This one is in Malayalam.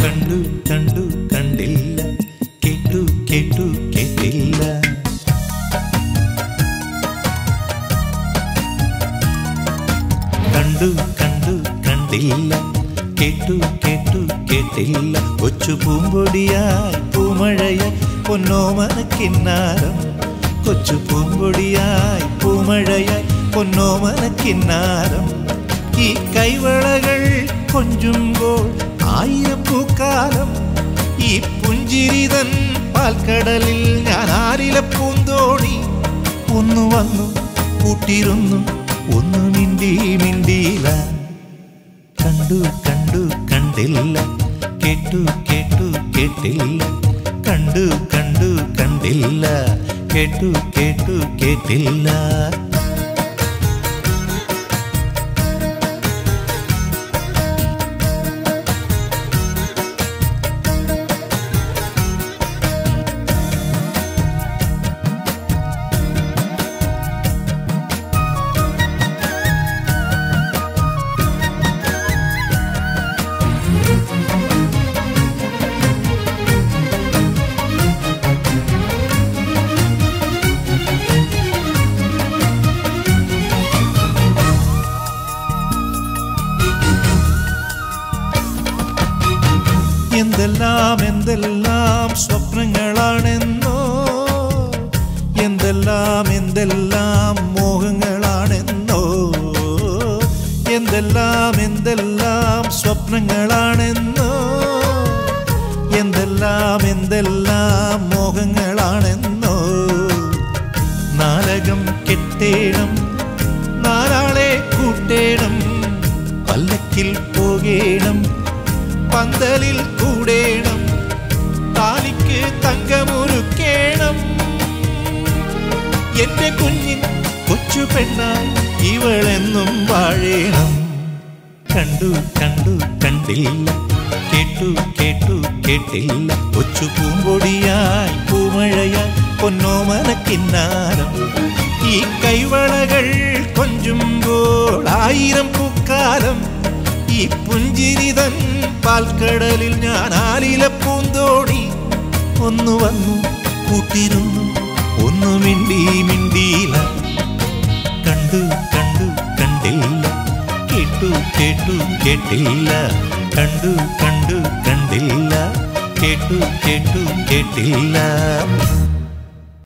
കണ്ടു കണ്ടു കണ്ടില്ല കേട്ടു കേട്ടു കേട്ടില്ല കണ്ടു കണ്ടു കണ്ടില്ല കേട്ടു കേട്ടു കേട്ടില്ല കൊച്ചു പൂമ്പൊടിയായി പൂമഴയായി പൊന്നോമനക്കിന്നാരം കൊച്ചു പൂമ്പൊടിയായി പൂമഴയായി പൊന്നോമനക്കിന്നാരം ഈ കൈവളകൾ കൊഞ്ചുമ്പോൾ ആയിരം പൂക്കാലം ഈ പുഞ്ചിരിതൻ പാൽക്കടലിൽ ഞാൻ ആരില പൂന്തോണി ഒന്നു വന്നു കൂട്ടിരുന്നു ഒന്നു മിണ്ടി മിണ്ടിയില്ല കണ്ടു കണ്ടു കണ്ടില്ല കേട്ടു കേട്ടു കേട്ടില്ല കണ്ടു കണ്ടു കണ്ടില്ല കേട്ടു കേട്ടു കേട്ടില്ല എന്തെല്ലാം എന്തെല്ലാം സ്വപ്നങ്ങളാണെന്നോ എന്തെല്ലാം എന്തെല്ലാം മോഹങ്ങളാണെന്നോ എന്തെല്ലാം എന്തെല്ലാം സ്വപ്നങ്ങളാണെന്നോ എന്തെല്ലാം എന്തെല്ലാം മോഹങ്ങളാണെന്നോ നാലകം കെട്ടേണം നാലാളെ കൂട്ടേണം പല്ലക്കിൽ പോകേണം പന്തലിൽ കൂടേണം താലിക്ക് തങ്കമൊരുക്കേണം എന്റെ കുഞ്ഞിൻ കൊച്ചു പെണ്ണായി ഇവളെന്നും വാഴേണം കണ്ടു കണ്ടു കണ്ടില്ല കേട്ടു കേട്ടു കേട്ടില്ല കൊച്ചു പൂമ്പൊടിയായി പൂമഴയായി പൊന്നോമനക്കിന്നാരം ഈ കൈവളകൾ കൊഞ്ചുമ്പോൾ ആയിരം പൂക്കാലം ഈ പുഞ്ചിരിതൻ പാൽക്കടലിൽ ഞാൻ ആലില പൂന്തോടി ഒന്നു വന്നു കൂട്ടിരുന്നു ഒന്നു മിണ്ടി മിണ്ടിയില്ല കണ്ടു കണ്ടു കണ്ടില്ല കേട്ടു കേട്ടു കേട്ടില്ല കണ്ടു കണ്ടു കണ്ടില്ല കേട്ടു കേട്ടു കേട്ടില്ല